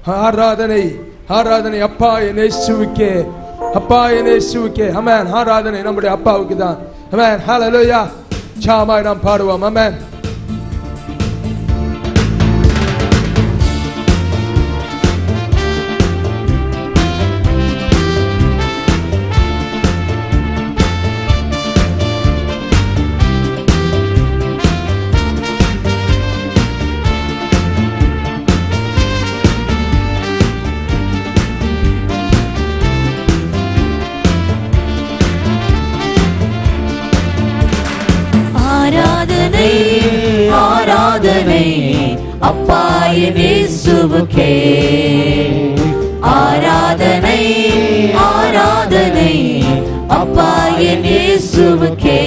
ஆராதனை ஆராதனை அப்பா என் இயேசுவுக்கே அப்பா என் இயேசுவுக்கே அமேன் ஆராதனை நம்முடைய அப்பாவுக்கு தான் அமேன் ஹalleluya சாமாய் நாம் பாடுவோம் அமேன் ஆராதனை ஆராதனை அப்பா என் இயேசுவுக்கே ஆராதனை ஆராதனை அப்பா என் இயேசுவுக்கே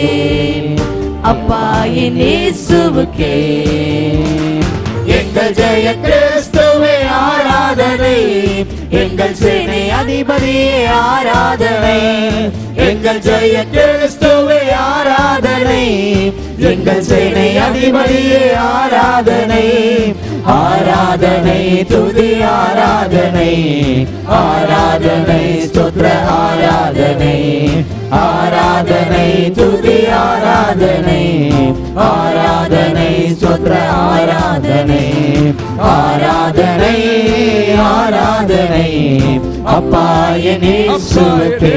அப்பா என் இயேசுவுக்கே எங்கள் ஜெய கிறிஸ்துவே ஆராதனை எங்கள் சேனை அதிபதியே ஆராதனை எங்கள் ஜெய கிறிஸ்துவே ஆராதனை எங்கள் சேனை அதிபதியே ஆராதனை ஆராதனை துதி ஆராதனை ஆராதனை ஸ்தோத்திர ஆராதனை ஆராதனை துதி ஆராதனை ஆராதனை ஸ்தோத்திர ஆராதனை ஆராதனை ஆராதனை அப்பா என் இயேசுவுக்கே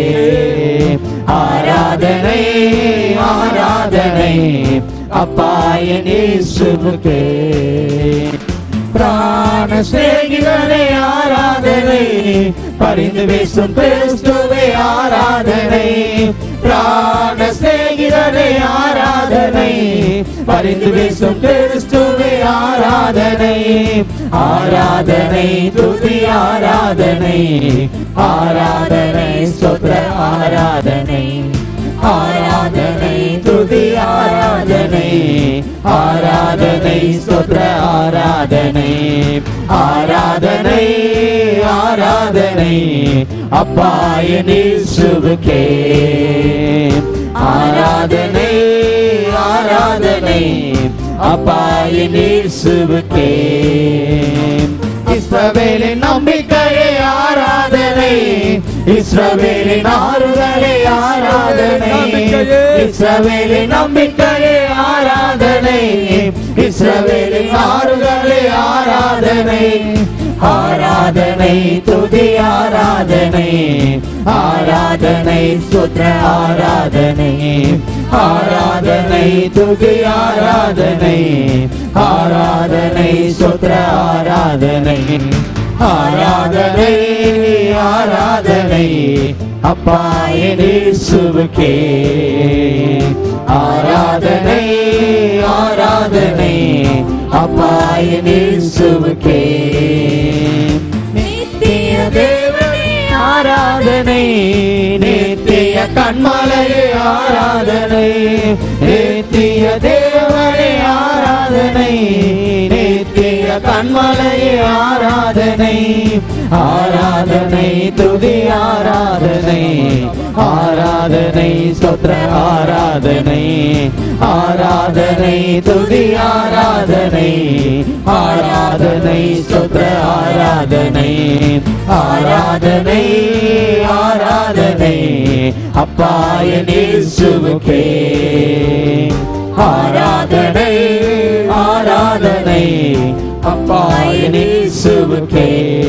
ஆராதனை ஆராதனை அப்பா என் இயேசுவுக்கே பிராண சிநேகிதனே ஆராதனை பரிந்து பேசும் கிறிஸ்துவே ஆராதனை பிராண சிநேகிதனே ஆராதனை பரிந்து பேசும் கிறிஸ்துவே ஆராதனை ஆராதனை துதி ஆராதனை ஆராதனை ஸ்தோத்திர ஆராதனை ஆராதனை துதி ஆராதனை ஆராதனை ஸ்தோத்திர ஆராதனை ஆராதனை ஆராதனை அப்பா என் இயேசுவுக்கே ஆராதனை ஆராதனை அப்பா என் இயேசுவுக்கே இஸ்ரவேலின் நம்பிக்கையே ஆராதனை இஸ்ரவேலின் ஆறுதலே ஆராதனை நம்பிக்கையே. இஸ்ரவேலின் நம்பிக்கையே ஆராதனை இஸ்ரவேலின் ஆறுதலே ஆராதனை ஆராதனை துதி ஆராதனை ஆராதனை சுத்ர ஆராதனை ஆராதனை துதி ஆராதனை ஆராதனை சுத்ர ஆராதனை ஆராதனை ஆராதனை அப்பா என் இயேசுவுக்கே ஆராதனை ஆராதனை அப்பா என் இயேசுவுக்கே நித்திய தேவனே ஆராதனை நித்திய கண்மலையே ஆராதனை நித்திய தேவனே ஆராதனை நித்திய கண்மலையே ஆராதனை ஆராதனை துதி ஆராதனை ஆராதனை ஸ்தோத்திர ஆராதனை ஆராதனை துதி ஆராதனை ஆராதனை ஸ்தோத்திர ஆராதனை ஆராதனை ஆராதனை அப்பா என் இயேசுவுக்கே ஆராதனை ஆராதனை அப்பா என் இயேசுவுக்கே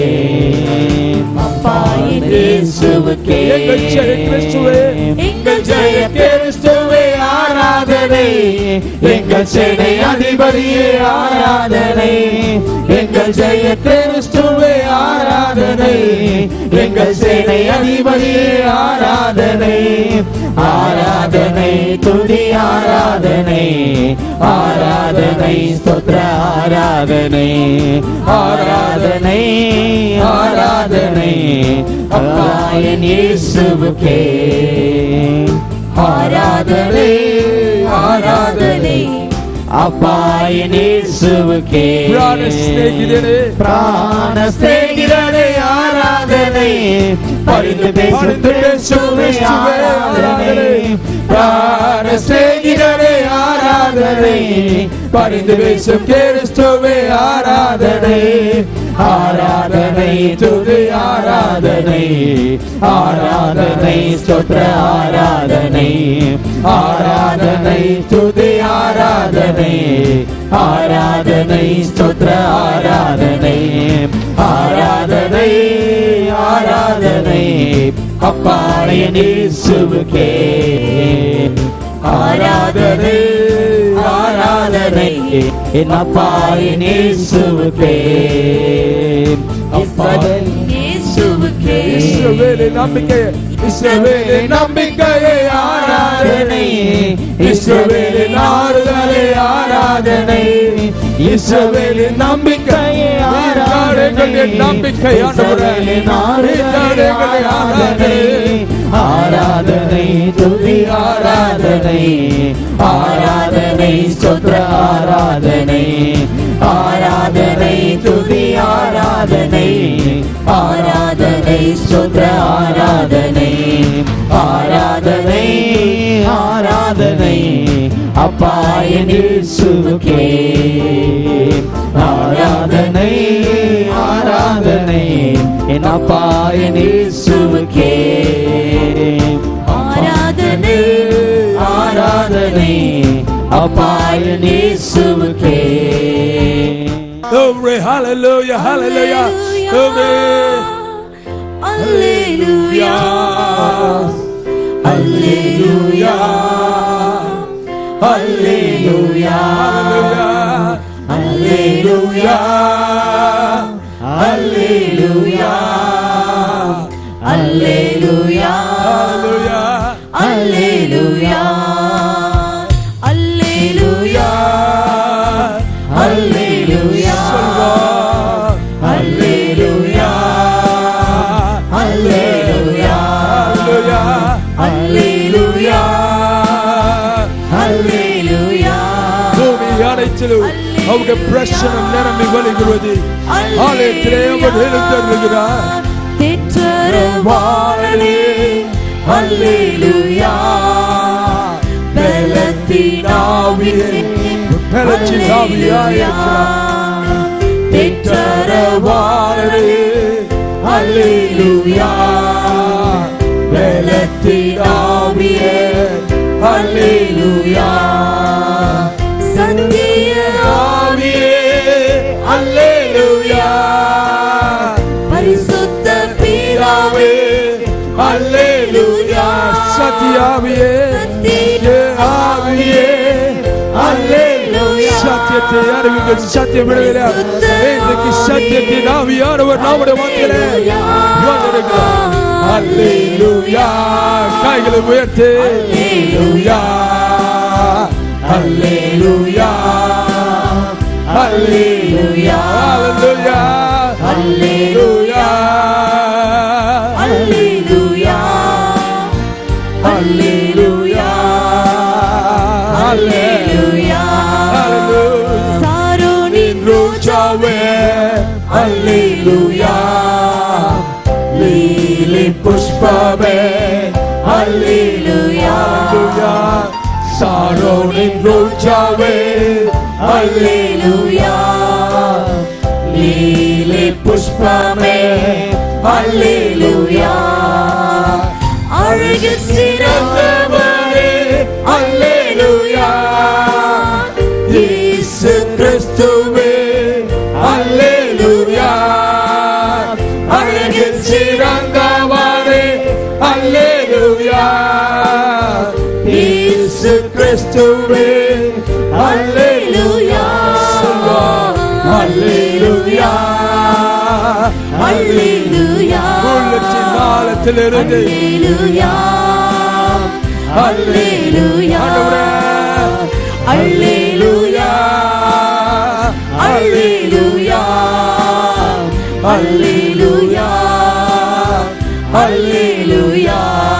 அப்பா என் இயேசுவுக்கே எங்கள் ஜெய கிறிஸ்துவே. எங்கள் ஜெய கிறிஸ்துவே ஆராதனை எங்கள் சேனை அதிபதியே ஆராதனை எங்கள் ஜெய கிறிஸ்துவே ஆராதனை எங்கள் சேனை அதிபதியே ஆராதனை ஆராதனை துதி ஆராதனை ஆராதனை ஸ்தோத்திர ஆராதனை ஆராதனை ஆராதனை அப்பா என் இயேசுவுக்கே ஆராதனை ஆராதனை அப்பா என் இயேசுவுக்கே பிராண சிநேகிதனே. பிராண சிநேகிதனே ஆராதனை பரிந்து பேசும் கிறிஸ்துவே ஆராதனை பிராண சிநேகிதனே ஆராதனை பரிந்து பேசும் கிறிஸ்துவே ஆராதனை ஆராதனை துதி ஆராதனை ஆராதனை ஸ்தோத்திர ஆராதனை ஆராதனை துதி ஆராதனை ஆராதனை ஸ்தோத்திர ஆராதனை ஆராதனை ஆராதனை அப்பாடைய நேசுவுக்கே ஆராதனை ஆராதனை என் அப்பாய நேசுவுக்கே அப்பதன் இயேசுவுக்கே இஸ்ரவேலின் நம்பிக்கையே இஸ்ரவேலின் நம்பிக்கையே ஆராதனை இஸ்ரவேலின் ஆறுதலே ஆராதனை இஸ்ரவேலின் நம்பிக்கையே ஆராதனை எங்களுடைய நம்பிக்கை ஆண்டவரே நீதானே எங்களுடைய ஆராதனை ஆராதனை துதி ஆராதனை ஆராதனை ஸ்தோத்திர ஆராதனை ஆராதனை துதி ஆராதனை ஆராதனை ஸ்தோத்திர ஆராதனை ஆராதனை ஆராதனை அப்பாய இயேசுவுக்கே ஆராதனை ஆராதனை என் அப்பாய இயேசுவுக்கே ஆராதனை ஆராதனை அப்பாய இயேசுவுக்கே Glory, hallelujah, hallelujah. Glory. Alleluia. Alleluia. Alleluia. Hallelujah. Alleluia. Alleluia. Hallelujah. Alleluia. Alleluia. Alleluia. Alleluia. Alleluia. Hallelujah. Alleluia. பூமி அனைத்திலும் அவருடைய பிரசனம் நிரம்பி வழிகிறது ஆலயத்திலே அவர் எழுந்தருகிறார் தேற்றரவாளனே அல்லேலூயா பலத்தினாவிலே பலத்தினாவியாயிருக்கிறார். தேற்றரவாளனே அல்லேலூயா பலத்தினாவிலே அல்லேலூயா சத்திய ஆவியே அல்லேலூயா பரிசுத்த பிதாவே அல்லேலூயா சத்தியாவியே சத்திய ஆவியே அல்லேலூயா சத்தியத்தை அறிவுங்கள் சத்தியம் விடுதலை இன்றைக்கு சத்தியத்தின் ஆவியானவர் நம்முடைய மத்தியிலே வந்திருக்கிறார் அல்லேலூயா கைகளை உயர்த்து அல்லேலூயா அல்லேலூயா அல்லேலூயா அல்லேலூயா அல்லேலூயா அல்லேலூயா அல்லேலூயா சாரோனின் ரோஜாவே அல்லேலூயா லீலி புஷ்பமே அல்லேலூயா அல்லேலூயா சாரோனின் ரோஜாவே அல்லேலூயா லீலி புஷ்பமே அல்லேலூயா அழகு சிறந்தவரே அல்லேலூயா இயேசு கிறிஸ்துவே அல்லேலூயா அழகு சிறந்தவரே அல்லேலூயா இயேசு கிறிஸ்துவே அல்லேலூயா அல்லேலூயா அல்லேலூயா உள்ளத்தின் ஆழத்திலிருந்து அல்லேலூயா அல்லேலூயா அல்லேலூயா அல்லேலூயா அல்லேலூயா அல்லேலூயா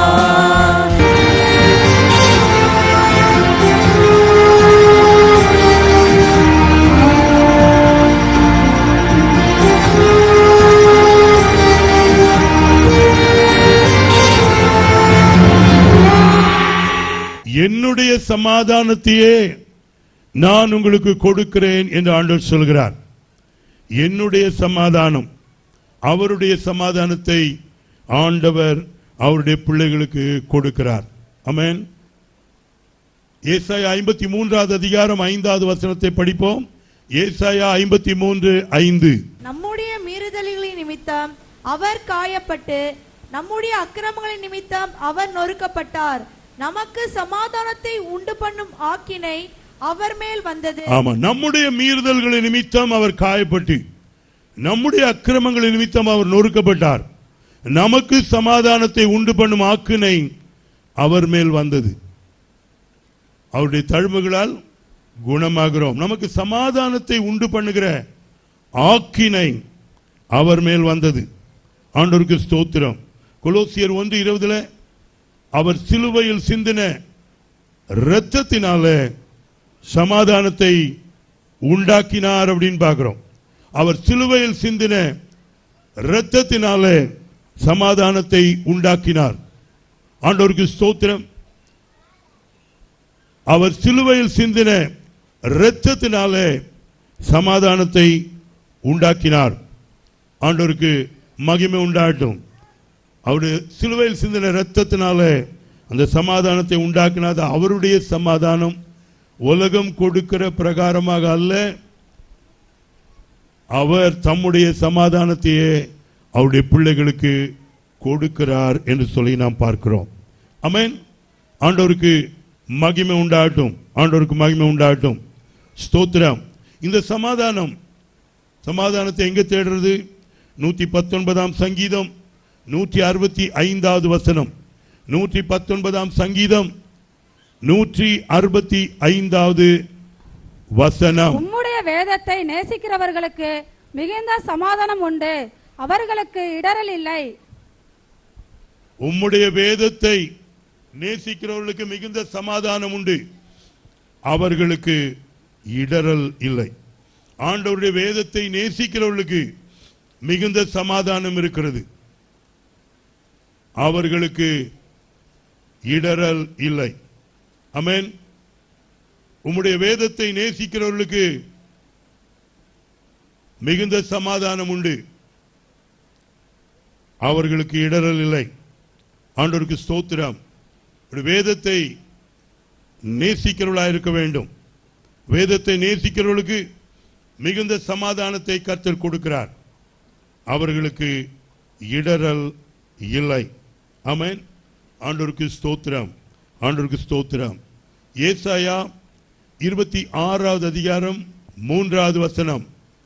என்னுடைய சமாதானத்தையே நான் உங்களுக்கு கொடுக்கிறேன் என்று ஆண்டவர் சொல்கிறார் என்னுடைய சமாதானம் அவருடைய சமாதானத்தை ஆண்டவர் அவருடைய பிள்ளைகளுக்கு கொடுக்கிறார் அமேன் ஏசாயா ஐம்பத்தி மூன்றாவது அதிகாரம் ஐந்தாவது வசனத்தை படிப்போம் ஏசாயா ஐம்பத்தி மூன்று ஐந்து நம்முடைய மீறுதல்களின் நிமித்தம் அவர் காயப்பட்டு நம்முடைய அக்கிரமங்களின் நிமித்தம் அவர் நொறுக்கப்பட்டார் நமக்கு சமாதானத்தை உண்டு பண்ணும் ஆக்கினை அவர் மேல் வந்தது ஆமா நம்முடைய மீறுதல்களின் நிமித்தம் அவர் காயப்பட்டு நம்முடைய அக்கிரமங்களின் நிமித்தம் அவர் நொறுக்கப்பட்டார் நமக்கு சமாதானத்தை உண்டு பண்ணும் ஆக்கினை அவர் மேல் வந்தது அவருடைய தழும்புகளால் குணமாகிறோம் நமக்கு சமாதானத்தை உண்டு பண்ணுகிற ஆக்கினை அவர் மேல் வந்தது ஆண்டவருக்கு ஸ்தோத்திரம் கொலோசியர் ஒன்று இருபதுல அவர் சிலுவையில் சிந்தின இரத்தத்தினால சமாதானத்தை உண்டாக்கினார் அப்படின்னு பார்க்கிறோம் அவர் சிலுவையில் சிந்தின இரத்தத்தினால சமாதானத்தை உண்டாக்கினார் ஆண்டவருக்கு ஸ்தோத்திரம் அவர் சிலுவையில் சிந்தின இரத்தத்தினால சமாதானத்தை உண்டாக்கினார் ஆண்டவருக்கு மகிமை உண்டாகட்டும் அவருடைய சிலுவையில் சிந்தின இரத்தத்தினால அந்த சமாதானத்தை உண்டாக்கினார் அவருடைய சமாதானம் உலகம் கொடுக்கிற பிரகாரமாக அல்ல அவர் தம்முடைய சமாதானத்தையே அவருடைய பிள்ளைகளுக்கு கொடுக்கிறார் என்று சொல்லி நாம் பார்க்கிறோம் அமேன் ஆண்டவருக்கு மகிமை உண்டாகட்டும் ஆண்டவருக்கு மகிமை உண்டாகட்டும் ஸ்தோத்திரம் இந்த சமாதானம் சமாதானத்தை எங்க தேடுறது நூத்தி பத்தொன்பதாம் சங்கீதம் நூற்றி அறுபத்தி ஐந்தாவது வசனம் நூற்றி பத்தொன்பதாம் சங்கீதம் நூற்றி அறுபத்தி ஐந்தாவது வசனம் உம்முடைய வேதத்தை நேசிக்கிறவர்களுக்கு மிகுந்த சமாதானம் உண்டு அவர்களுக்கு இடரல் இல்லை உம்முடைய வேதத்தை நேசிக்கிறவர்களுக்கு மிகுந்த சமாதானம் உண்டு அவர்களுக்கு இடரல் இல்லை ஆண்டவருடைய வேதத்தை நேசிக்கிறவர்களுக்கு மிகுந்த சமாதானம் இருக்கிறது அவர்களுக்கு இடரல் இல்லை அமேன் உம்முடைய வேதத்தை நேசிக்கிறவர்களுக்கு மிகுந்த சமாதானம் உண்டு அவர்களுக்கு இடரல் இல்லை ஆண்டவருக்கு ஸ்தோத்திரம் ஒரு வேதத்தை நேசிக்கிறவர்களாக இருக்க வேண்டும் வேதத்தை நேசிக்கிறவர்களுக்கு மிகுந்த சமாதானத்தை கர்த்தர் கொடுக்கிறார் அவர்களுக்கு இடரல் இல்லை ஆமென் ஆண்டவருக்கு ஸ்தோத்திரம் ஆண்டவருக்கு ஸ்தோத்திரம் ஏசாயா இருபத்தி ஆறாவது அதிகாரம் மூன்றாவது வசனம்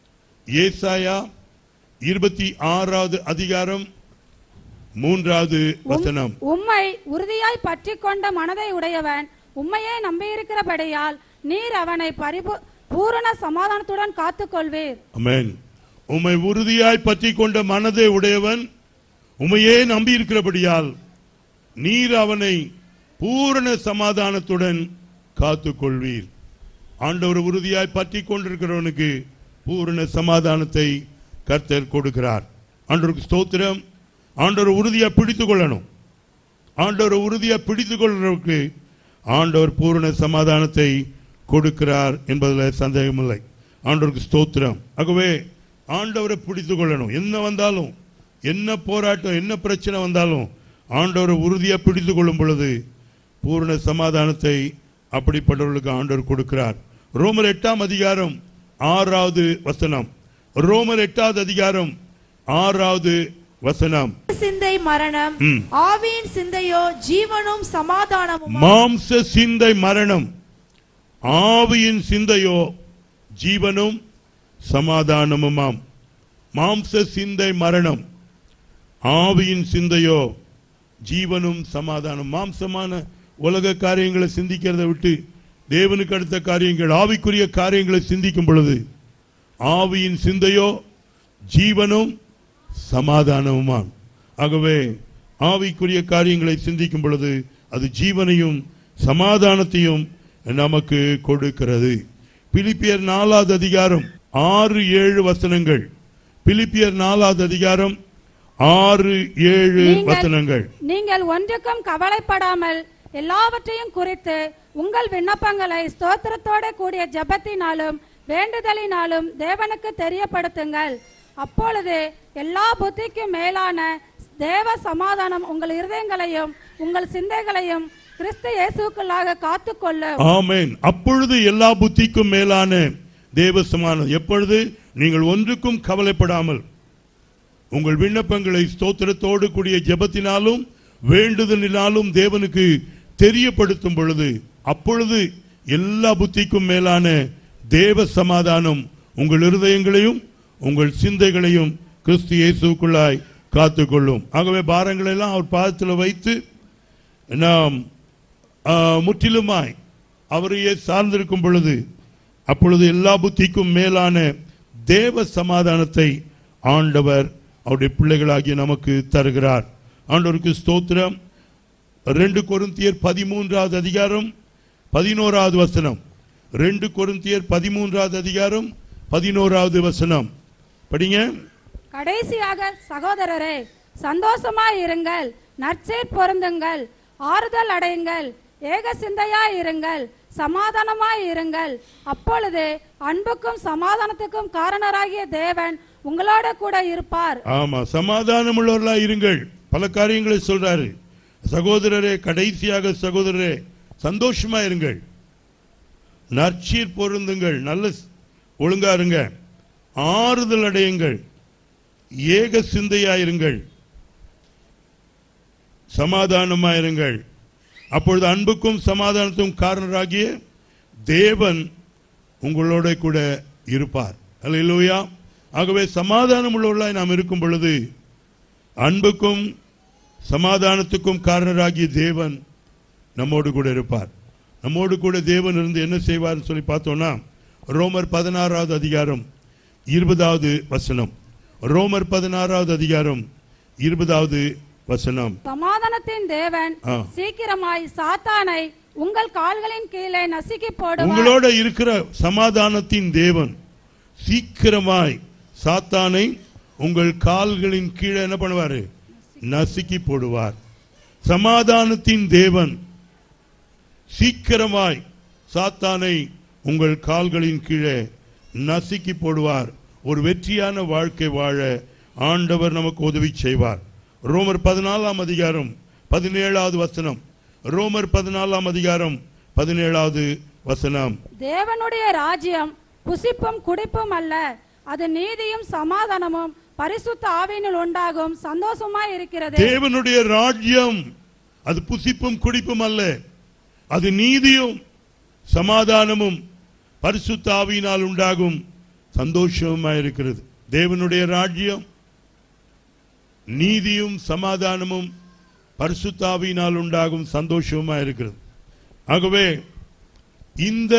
ஏசாயா இருபத்தி ஆறாவது அதிகாரம் மூன்றாவது வசனம் உம்மை உறுதியாய் பற்றி கொண்ட மனதை உடையவன் உம்மையே நம்பியிருக்கிறபடியால் நீர் அவனை பரிபூ பூரண சமாதானத்துடன் காத்துக்கொள்வீர் அமேன் உம்மை உறுதியாய் பற்றி கொண்ட மனதை உடையவன் உம்மையே நம்பி இருக்கிறபடியால் நீர் அவனை பூரண சமாதானத்துடன் காத்துக்கொள்வீர் ஆண்டவர் உறுதியாய் பற்றி கொண்டிருக்கிறவனுக்கு பூரண சமாதானத்தை கர்த்தர் கொடுக்கிறார் ஆண்டவருக்கு ஸ்தோத்திரம் ஆண்டவர் உறுதியா பிடித்துக் கொள்ளணும் ஆண்டவர் உறுதியா பிடித்துக் கொள்றவருக்கு ஆண்டவர் பூரண சமாதானத்தை கொடுக்கிறார் என்பதில் சந்தேகமில்லை ஆண்டவருக்கு ஸ்தோத்திரம் ஆகவே ஆண்டவரை பிடித்துக் கொள்ளணும் என்ன வந்தாலும் என்ன போராட்டம் என்ன பிரச்சனை வந்தாலும் ஆண்டவரை உறுதியா பிடித்துக் கொள்ளும் பொழுது பூரண சமாதானத்தை அப்படிப்பட்டவர்களுக்கு ஆண்டவர் கொடுக்கிறார் ரோமர் எட்டாம் அதிகாரம் ஆறாவது வசனம் ரோமர் எட்டாவது அதிகாரம் ஆறாவது வசனம் சிந்தை மரணம் ம். ஆவியின் சிந்தையோ ஜீவனும் சமாதானமும் மாம்ச சிந்தை மரணம் ஆவியின் சிந்தையோ ஜீவனும் சமாதானமுமாம் மாம்ச சிந்தை மரணம் ஆவியின் சிந்தையோ ஜீவனும் சமாதானம் மாம்சமான உலக காரியங்களை சிந்திக்கிறதை விட்டு தேவனுக்கு அடுத்த காரியங்கள் ஆவிக்குரிய காரியங்களை சிந்திக்கும் பொழுது ஆவியின் சிந்தையோ ஜீவனும் சமாதானமுமாம் ஆகவே ஆவிக்குரிய காரியங்களை சிந்திக்கும் பொழுது அது ஜீவனையும் சமாதானத்தையும் நமக்கு கொடுக்கிறது பிலிப்பியர் நாலாவது அதிகாரம் ஆறு ஏழு வசனங்கள் பிலிப்பியர் நாலாவது அதிகாரம் ஆறு ஏழு நீங்கள்- வசனங்கள் நீங்கள் ஒன்றுக்கும் கவலைப்படாமல் எல்லாவற்றையும் குறித்து உங்கள் விண்ணப்பங்களை ஸ்தோத்திரத்தோட கூடிய ஜெபத்தினாலும் வேண்டுதலினாலும் தேவனுக்கு தெரியப்படுத்துங்கள் அப்பொழுது எல்லா புத்திக்கும் மேலான தேவ சமாதானம் உங்கள் இருதயங்களையும் உங்கள் சிந்தைகளையும் கிறிஸ்து இயேசுக்குள்ளாக காத்துக்கொள்ளும் ஆமென் அப்பொழுது எல்லா புத்திக்கும் மேலான தேவ சமானம் எப்பொழுது நீங்கள் ஒன்றுக்கும் கவலைப்படாமல் உங்கள் விண்ணப்பங்களை ஸ்தோத்திரத்தோடு கூடிய ஜெபத்தினாலும் வேண்டுதலினாலும் தேவனுக்கு தெரியப்படுத்தும் பொழுது அப்பொழுது எல்லா புத்திக்கும் மேலான தேவ சமாதானம் உங்கள் இருதயங்களையும் உங்கள் சிந்தைகளையும் கிறிஸ்து இயேசுக்குள்ளாய் காத்துக்கொள்ளும் ஆகவே பாரங்களை எல்லாம் அவர் பாதத்தில் வைத்து நாம் ஆ, முற்றிலுமாய் அவரையே சார்ந்திருக்கும் பொழுது அப்பொழுது எல்லா புத்திக்கும் மேலான தேவ சமாதானத்தை ஆண்டவர் அவருடைய பிள்ளைகளாகிய நமக்கு தருகிறார் ஆண்டவருக்கு ஸ்தோத்திரம் ரெண்டு கொரிந்தியர் பதிமூன்றாவது அதிகாரம் பதினோராவது வசனம் ரெண்டு கொரிந்தியர் பதிமூன்றாவது அதிகாரம் பதினோராவது வசனம் படிங்க கடைசியாக சகோதரரே சந்தோஷமாய் இருங்கள் நற்செய்ர் பொருந்துங்கள் ஆறுதல் அடையுங்கள் ஏக சிந்தையாய் இருங்கள் சமாதானமாய் இருங்கள் அப்பொழுது அன்புக்கும் சமாதானத்துக்கும் காரணராகிய தேவன் உங்களோட கூட இருப்பார் ஆமா சமாதானம் உள்ளவர்களா இருங்கள் பல காரியங்களை சொல்றாரு சகோதரரே கடைசியாக சகோதரரே சந்தோஷமா இருங்கள் நற்சீர் பொருந்துங்கள் நல்ல ஸ்- ஒழுங்கா இருங்க ஆறுதல் அடையுங்கள் ஏக சிந்தையாயிருங்கள் சமாதானமாயிருங்கள் அப்பொழுது அன்புக்கும் சமாதானத்துக்கும் காரணராகிய தேவன் உங்களோட கூட இருப்பார் அல்லேலூயா ஆகவே சமாதானம் உள்ளவர்களாய் நாம் இருக்கும் பொழுது அன்புக்கும் சமாதானத்துக்கும் காரணராகிய தேவன் நம்மோடு கூட இருப்பார் நம்மோடு கூட தேவன் இருந்து என்ன செய்வார்னு சொல்லி பார்த்தோம்னா ரோமர் பதினாறாவது அதிகாரம் இருபதாவது வசனம் ரோமர் பதினாறாவது அதிகாரம் இருபதாவது வசனம் சமாதானத்தின் தேவன் ஆ. சீக்கிரமாய் சாத்தானை உங்கள் கால்களின் கீழே நசுக்கி போடுவார் உங்களோட இருக்கிற சமாதானத்தின் தேவன் சீக்கிரமாய் சாத்தானை உங்கள் கால்களின் கீழே என்ன பண்ணுவாரு நசுக்கி போடுவார் சமாதானத்தின் தேவன் சீக்கிரமாய் சாத்தானை உங்கள் கால்களின் கீழே நசுக்கி போடுவார் ஒரு வெற்றியான வாழ்க்கை வாழ ஆண்டவர் நமக்கு உதவி செய்வார் ரோமர் பதினாலாம் அதிகாரம் பதினேழாவது வசனம் ரோமர் பதினாலாம் அதிகாரம் பதினேழாவது வசனம் தேவனுடைய ராஜ்யம் புசிப்பும் குடிப்பும் அல்ல அது நீதியும் சமாதானமும் பரிசுத்த ஆவியினில் உண்டாகும் சந்தோஷமாய் இருக்கிறது தேவனுடைய ராஜ்யம் அது புசிப்பும் குடிப்பும் அல்ல அது நீதியும் சமாதானமும் பரிசுத்த ஆவியினால் உண்டாகும் சந்தோஷமாய் இருக்கிறது தேவனுடைய ராஜ்யம் நீதியும் சமாதானமும் பரிசுத்த ஆவியினால் உண்டாகும் சந்தோஷமா இருக்கிறது ஆகவே இந்த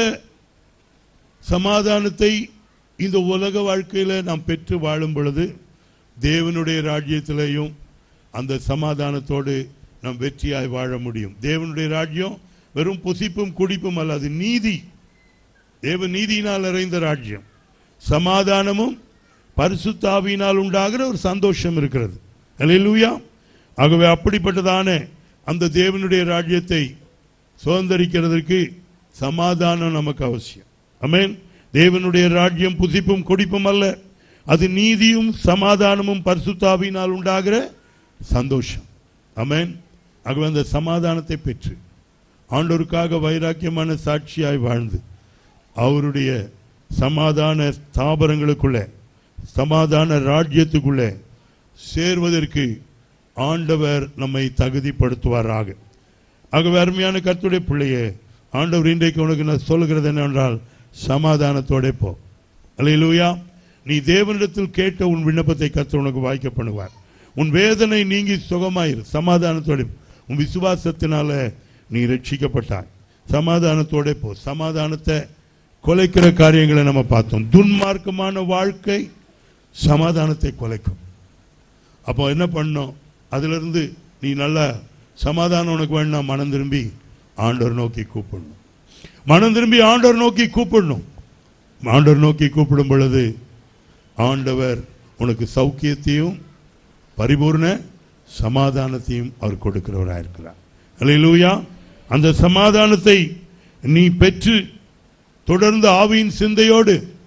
சமாதானத்தை இந்த உலக வாழ்க்கையில நாம் பெற்று வாழும் பொழுது தேவனுடைய ராஜ்யத்திலேயும் அந்த சமாதானத்தோடு நாம் வெற்றியாய் வாழ முடியும் தேவனுடைய ராஜ்யம் வெறும் புசிப்பும் குடிப்பும் அல்ல அது நீதி தேவ நீதியினால் நிறைந்த ராஜ்யம் சமாதானமும் பரிசுத்தாவியினால் உண்டாகிற ஒரு சந்தோஷம் இருக்கிறது அல்லேலூயா ஆகவே அப்படிப்பட்டதான அந்த தேவனுடைய ராஜ்யத்தை சுதந்திரிக்கிறதற்கு சமாதானம் நமக்கு அவசியம் அமேன் தேவனுடைய ராஜ்யம் புசிப்பும் குடிப்பும் அல்ல அது நீதியும் சமாதானமும் பரிசுத்தாவியினால் உண்டாகிற சந்தோஷம் அமேன் ஆகவே அந்த சமாதானத்தை பெற்று ஆண்டோருக்காக வைராக்கியமான சாட்சியாய் வாழ்ந்து அவருடைய சமாதான ஸ்தாபனங்களுக்குள்ள சமாதான ராஜ்யத்துக்குள்ளே சேர்வதற்கு ஆண்டவர் நம்மை தகுதிப்படுத்துவாராக ஆகவே அருமையான கர்த்தருடைய பிள்ளையே ஆண்டவர் இன்றைக்கு உனக்கு நான் சொல்லுகிறது என்னவென்றால் சமாதானத்தோட போ அல்லேலூயா நீ தேவனிடத்தில் கேட்ட உன் விண்ணப்பத்தை கர்த்தர் உனக்கு வாய்க்க பண்ணுவார் உன் வேதனை நீங்கி சுகமாயிரு சமாதானத்தோட உன் விசுவாசத்தினால நீ ரட்சிக்கப்பட்டாய் சமாதானத்தோட போ சமாதானத்தை கொலைக்கிற காரியங்களை நம்ம பார்த்தோம் துன்மார்க்கமான வாழ்க்கை சமாதானத்தை கொலைக்கும் அப்போ என்ன பண்ணோம் அதிலிருந்து நீ நல்ல சமாதானம் உனக்கு வேணும் மனம் திரும்பி ஆண்டவர் நோக்கி கூப்பிடணும் மனம் திரும்பி ஆண்டவர் நோக்கி கூப்பிடணும் ஆண்டவர் நோக்கி கூப்பிடும் பொழுது ஆண்டவர் உனக்கு சௌக்கியத்தையும் பரிபூர்ண சமாதானத்தையும் அவர் கொடுக்கிறவராக இருக்கிறார் அல்லேலூயா அந்த சமாதானத்தை நீ பெற்று தொடர்ந்து ஆவியின் சிந்தையோடு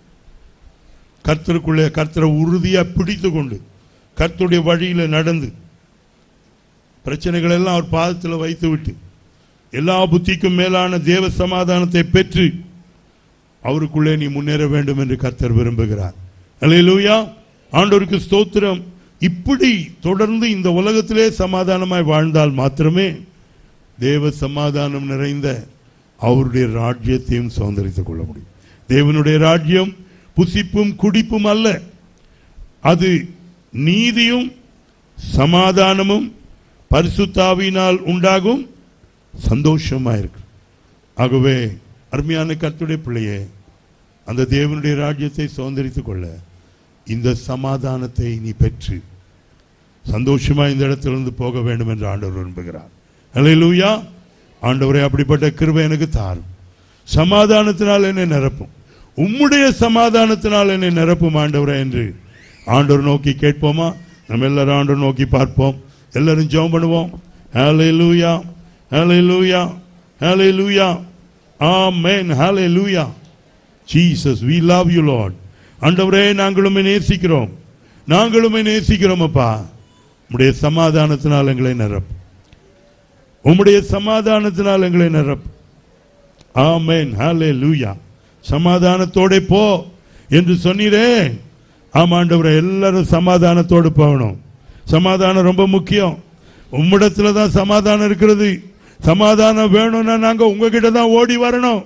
கர்த்தருக்குள்ளே கர்த்தரை உறுதியா பிடித்து கொண்டு கர்த்தருடைய வழியில நடந்து பிரச்சனைகள் எல்லாம் அவர் பாதத்தில் வைத்து விட்டு எல்லா புத்திக்கும் மேலான தேவ சமாதானத்தை பெற்று அவருக்குள்ளே நீ முன்னேற வேண்டும் என்று கர்த்தர் விரும்புகிறார் அல்லேலூயா ஆண்டவருக்கு ஸ்தோத்திரம் இப்படி தொடர்ந்து இந்த உலகத்திலே சமாதானமாய் வாழ்ந்தால் மாத்திரமே தேவ சமாதானம் நிறைந்த அவருடைய ராஜ்யத்தையும் சுதந்திரித்துக் கொள்ள முடியும் தேவனுடைய ராஜ்யம் புசிப்பும் குடிப்பும் அல்ல அது நீதியும் சமாதானமும் பரிசுத்தாவினால் உண்டாகும் சந்தோஷமா இருக்கு ஆகவே அருமையான கர்த்தருடைய பிள்ளையே அந்த தேவனுடைய ராஜ்யத்தை சுதந்திரித்துக் கொள்ள இந்த சமாதானத்தை நீ பெற்று சந்தோஷமா இந்த இடத்திலிருந்து போக வேண்டும் என்று ஆண்டவர் விரும்புகிறார் அல்லேலூயா ஆண்டவரே அப்படிப்பட்ட கிருபை எனக்கு தாரும் சமாதானத்தினால் என்னை நிரப்பும் உம்முடைய சமாதானத்தினால் என்னை நிரப்பும் ஆண்டவரே என்று ஆண்டவர் நோக்கி கேட்போமா நம்ம எல்லாரும் ஆண்டவர் நோக்கி பார்ப்போம் எல்லாரும் ஜெபம் பண்ணுவோம் ஹalleluya ஹalleluya ஹalleluya ஆமென் ஹalleluya Jesus we love you lord ஆண்டவரே நாங்களும் உம்மை நேசிக்கிறோம் நாங்களும் உம்மை நேசிக்கிறோம் அப்பா உம்முடைய சமாதானத்தினால் எங்களை நிரப்பு உம்முடைய சமாதானத்தினால் எங்களை நிரப்பு ஆமென் ஹalleluya சமாதானத்தோட போ என்று சொன்னீரே ஆமாண்டவரே எல்லாரும் சமாதானத்தோடு போகணும் சமாதானம் ரொம்ப முக்கியம் உம்மிடத்துல தான் சமாதானம் இருக்கிறது சமாதானம் வேணும்னா நாங்க உங்ககிட்ட தான் ஓடி வரணும்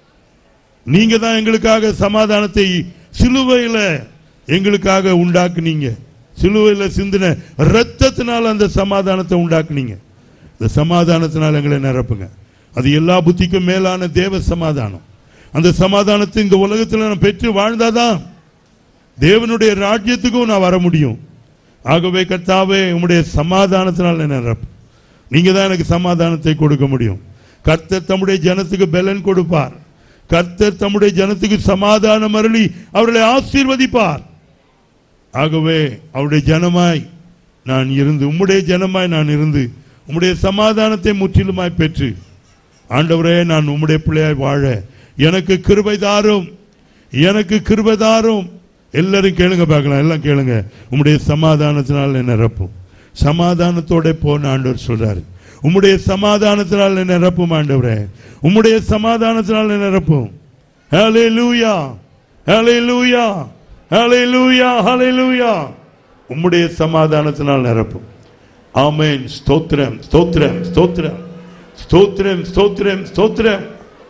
நீங்க தான் எங்களுக்காக சமாதானத்தை சிலுவையில எங்களுக்காக உண்டாக்குனீங்க சிலுவையில சிந்தின ரத்தத்தினால அந்த சமாதானத்தை உண்டாக்குனீங்க இந்த சமாதானத்தினால் எங்களை நிரப்புங்க அது எல்லா புத்திக்கும் மேலான தேவ சமாதானம் அந்த சமாதானத்தை இந்த உலகத்தில் நான் பெற்று வாழ்ந்தாதான் தேவனுடைய ராஜ்யத்துக்கும் நான் வர முடியும் ஆகவே கர்த்தாவே உம்முடைய சமாதானத்தினால் என்னை நிரப்பு நீங்க தான் எனக்கு சமாதானத்தை கொடுக்க முடியும் கர்த்தர் தம்முடைய ஜனத்துக்கு பலன் கொடுப்பார் கர்த்தர் தம்முடைய ஜனத்துக்கு சமாதானம் அருளி அவர்களை ஆசீர்வதிப்பார் ஆகவே அவருடைய ஜனமாய் நான் இருந்து உம்முடைய ஜனமாய் நான் இருந்து உம்முடைய சமாதானத்தை முற்றிலுமாய் பெற்று ஆண்டவரே நான் உம்முடைய பிள்ளையாய் வாழ எனக்கு கிருபை தாரும் எனக்கு கிருபை தாரும் எல்லாரும் கேளுங்க பார்க்கலாம் எல்லாம் கேளுங்க உம்முடைய சமாதானத்தினால் என்ன நிரப்பும் சமாதானத்தோட போன ஆண்டவர் சொல்றாரு உம்முடைய சமாதானத்தினால் என்ன நிரப்பும் ஆண்டவரே உம்முடைய சமாதானத்தினால் என்ன நிரப்பும் ஹalleluya ஹalleluya ஹalleluya ஹalleluya உம்முடைய சமாதானத்தினால் நிரப்பும் ஆமென் ஸ்தோத்திரம் ஸ்தோத்திரம் ஸ்தோத்திரம் ஸ்தோத்திரம் ஸ்தோத்திரம் ஸ்தோத்திரம்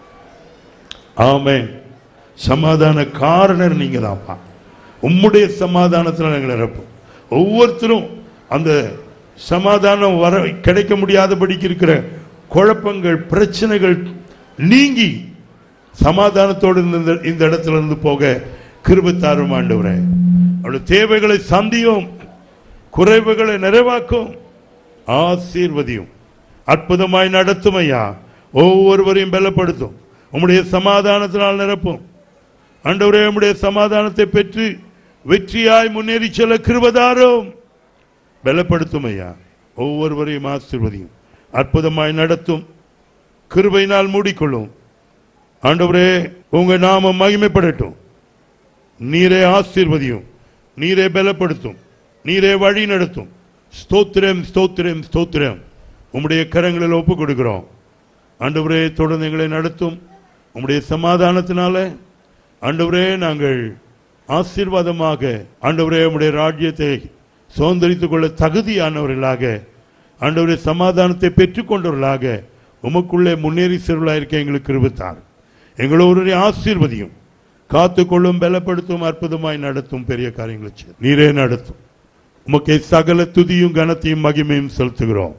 ஆமென் சமாதான காரணர் நீங்க தான்ப்பா உம்முடைய சமாதானத்தில் எங்களை நிரப்பும் ஒவ்வொருத்தரும் அந்த சமாதானம் வர கிடைக்க முடியாதபடிக்கு இருக்கிற குழப்பங்கள் பிரச்சனைகள் நீங்கி சமாதானத்தோடு இந்த இந்த இடத்துல இருந்து போக கிருபை தாரும் ஆண்டவரே அவருடைய தேவைகளை சந்தியும் குறைவுகளை நிறைவாக்கும் ஆசீர்வதியும் அற்புதமாய் நடத்தும் ஐயா ஒவ்வொருவரையும் பலப்படுத்தும் உம்முடைய சமாதானத்தினால் நிரப்பும் ஆண்டவரே உம்முடைய சமாதானத்தை பெற்று வெற்றியாய் முன்னேறி செல்ல கிருபதாரும் பலப்படுத்தும் ஐயா ஒவ்வொருவரையும் ஆசீர்வதியும் அற்புதமாய் நடத்தும் கிருபையினால் மூடிக்கொள்ளும் ஆண்டவரே உங்க நாமம் மகிமைப்படட்டும் நீரே ஆசீர்வதியும் நீரே பலப்படுத்தும் நீரே வழி நடத்தும் ஸ்தோத்திரம் ஸ்தோத்திரம் ஸ்தோத்திரம் உம்முடைய கரங்களில் ஒப்பு கொடுக்கிறோம் ஆண்டவரே தொடர்ந்து எங்களை நடத்தும் உம்முடைய சமாதானத்தினால ஆண்டவரே நாங்கள் ஆசீர்வாதமாக ஆண்டவரே உம்முடைய ராஜ்யத்தை சுதந்திரித்துக் கொள்ள தகுதியானவர்களாக ஆண்டவரே சமாதானத்தை பெற்றுக்கொண்டவர்களாக உமக்குள்ளே முன்னேறி செல்வலாக இருக்க எங்களுக்கு கிருபித்தார் எங்களோருடைய ஆசீர்வதியும் காத்துக்கொள்ளும் பலப்படுத்தும் அற்புதமாய் நடத்தும் பெரிய காரியங்களை செய்யும். நீரே நடத்தும் உமக்கே சகல துதியும் கனத்தையும் மகிமையும் செலுத்துகிறோம்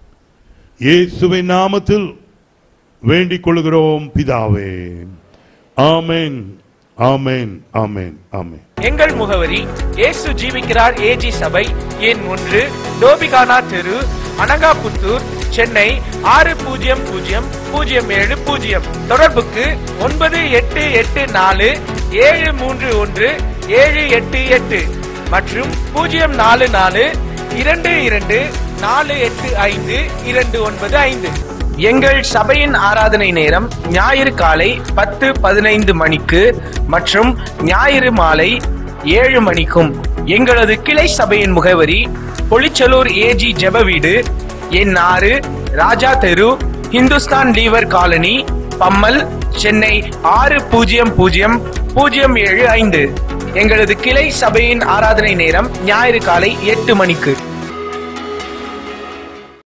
இயேசுவை நாமத்தில் வேண்டிக் கொள்கிறோம் பிதாவே ஆமென் ஆமென் ஆமென் ஆமென் எங்கள் முகவரி இயேசு ஜீவிக்கிறார் ஏஜி சபை எண் ஒன்று டோபிகானா தெரு அனகாபுத்தூர் சென்னை ஆறு பூஜ்ஜியம் பூஜ்ஜியம் பூஜ்ஜியம் ஏழு பூஜ்ஜியம் தொடர்புக்கு ஒன்பது எட்டு எட்டு நாலு ஏழு மூன்று ஒன்று ஏழு எட்டு எட்டு மற்றும் பூஜ்ஜியம் நாலு நாலு இரண்டு இரண்டு நாலு எட்டு ஐந்து இரண்டு ஒன்பது ஐந்து எங்கள் சபையின் ஆராதனை நேரம் ஞாயிறு காலை பத்து பதினைந்து மணிக்கு மற்றும் ஞாயிறு மாலை ஏழு மணிக்கும் எங்களது கிளை சபையின் முகவரி பொலிச்சலூர் ஏஜி ஜெப வீடு எண் ஆறு ராஜா தெரு இந்துஸ்தான் லீவர் காலனி பம்மல் சென்னை ஆறு பூஜ்ஜியம் பூஜ்ஜியம் பூஜ்ஜியம் ஏழு ஐந்து எங்களது கிளை சபையின் ஆராதனை நேரம் ஞாயிறு காலை எட்டு மணிக்கு